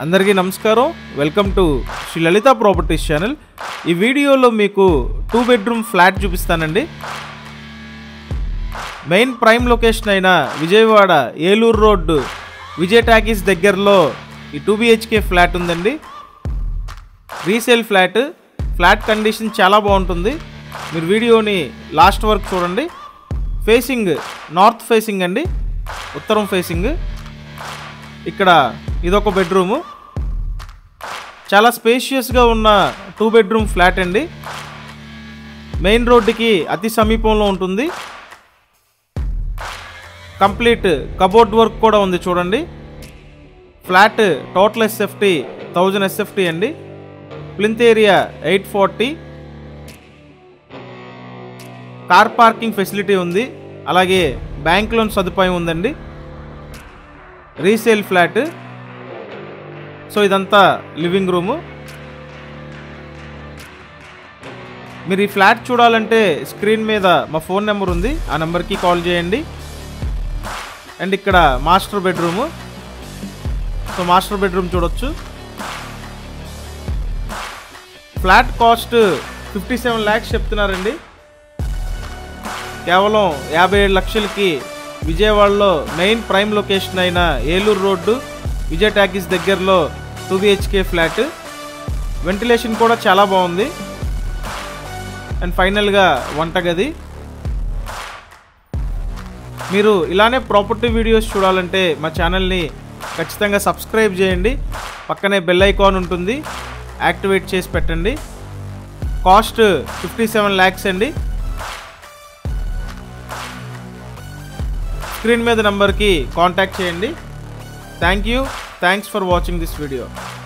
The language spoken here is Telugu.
అందరికీ నమస్కారం welcome to Shri Lalitha properties channel ఈ వీడియోలో మీకు టూ బెడ్రూమ్ ఫ్లాట్ చూపిస్తానండి మెయిన్ ప్రైమ్ లొకేషన్ అయిన విజయవాడ ఏలూరు రోడ్డు విజయ్ టాకీస్ దగ్గరలో ఈ టూ బిహెచ్కే ఫ్లాట్ ఉందండి రీసేల్ ఫ్లాట్ ఫ్లాట్ కండిషన్ చాలా బాగుంటుంది మీరు వీడియోని లాస్ట్ వరకు చూడండి ఫేసింగ్ నార్త్ ఫేసింగ్ అండి ఉత్తరం ఫేసింగ్ ఇక్కడ ఇదొక బెడ్రూము చాలా స్పేషియస్గా ఉన్న టూ బెడ్రూమ్ ఫ్లాట్ అండి మెయిన్ రోడ్డుకి అతి సమీపంలో ఉంటుంది కంప్లీట్ కబోర్డ్ వర్క్ కూడా ఉంది చూడండి flat total SFT thousand SFT అండి plinth area eight forty car parking facility ఉంది అలాగే బ్యాంక్ లోన్ సదుపాయం ఉందండి రీసేల్ ఫ్లాట్ సో ఇదంతా లివింగ్ రూము మీరు ఈ ఫ్లాట్ చూడాలంటే స్క్రీన్ మీద మా ఫోన్ నెంబర్ ఉంది ఆ నెంబర్కి కాల్ చేయండి అండ్ ఇక్కడ master bedroom so master bedroom చూడొచ్చు flat cost fifty seven lakhs చెప్తున్నారండి కేవలం యాభై ఏడు లక్షలకి విజయవాడలో మెయిన్ ప్రైమ్ లొకేషన్ అయిన ఏలూరు రోడ్డు విజయ్ టాకీస్ దగ్గరలో టూ బిహెచ్కే ఫ్లాట్ వెంటిలేషన్ కూడా చాలా బాగుంది అండ్ ఫైనల్గా వంటగది మీరు ఇలానే ప్రాపర్టీ వీడియోస్ చూడాలంటే మా ఛానల్ని ఖచ్చితంగా సబ్స్క్రైబ్ చేయండి పక్కనే బెల్ ఐకాన్ ఉంటుంది యాక్టివేట్ చేసి పెట్టండి కాస్ట్ ఫిఫ్టీ సెవెన్ ల్యాక్స్ అండి స్క్రీన్ మీద నెంబర్కి కాంటాక్ట్ చేయండి thank you thanks for watching this video